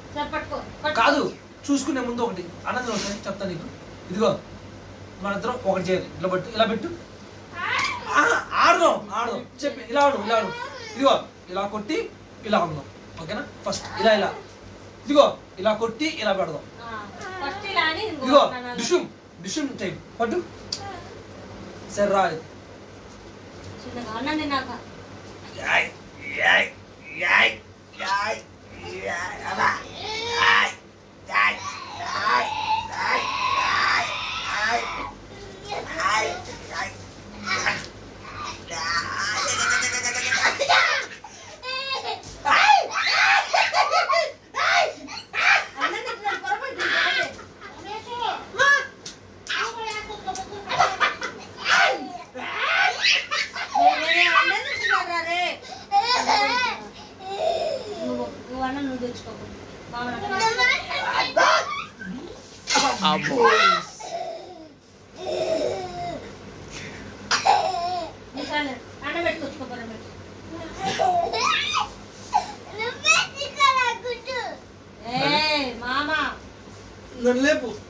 సరే పట్టుకో పట్టుకో. కాదు చూసుకునే ముందు ఒకటి అన్నది ఒకటి చెప్తా నీకు ఇదిగో మన ఇద్దరం ఒకటి చేయాలి ఇలా పెట్టు ఇలా పెట్టు ఆ, ఆడదాం ఆడదాం చెప్పి ఇలా ఆడు ఇలా ఆడు ఇదిగో ఇలా కొట్టి ఇలా ఆడదాం ఓకేనా ఫస్ట్ ఇలా ఇలా ఇదిగో ఇలా కొట్టి ఇలా పెడదాం ఆ, ఫస్ట్ ఇలా అని ఇంకో ఇదిగో నాన్న. డిషుమ్ డిషుమ్ టైప్ పట్టు సరే రా ఇది. చిన్నగా అన్నం తిన్నాక యాయ్, యాయ్, యాయ్, యాయ్, యాయ్, అలా. యాయ్, యాయ్, యాయ్, యాయ్, యాయ్, యాయ్, యాయ్, యాయ్, యాయ్. అన్నం తింటున్నాడు పొరపాటు తింటాడు. నేనే అన్నం తింటున్నాడు రా రే. నువ్వు నువ్వు అన్నం నువ్వు తెచ్చుకోకు మామూలు అన్నం అబ్బో నీ చాలు. అన్నం పెట్టుకొచ్చుకో పొరపాటు ఏ మామ నన్ను లేపు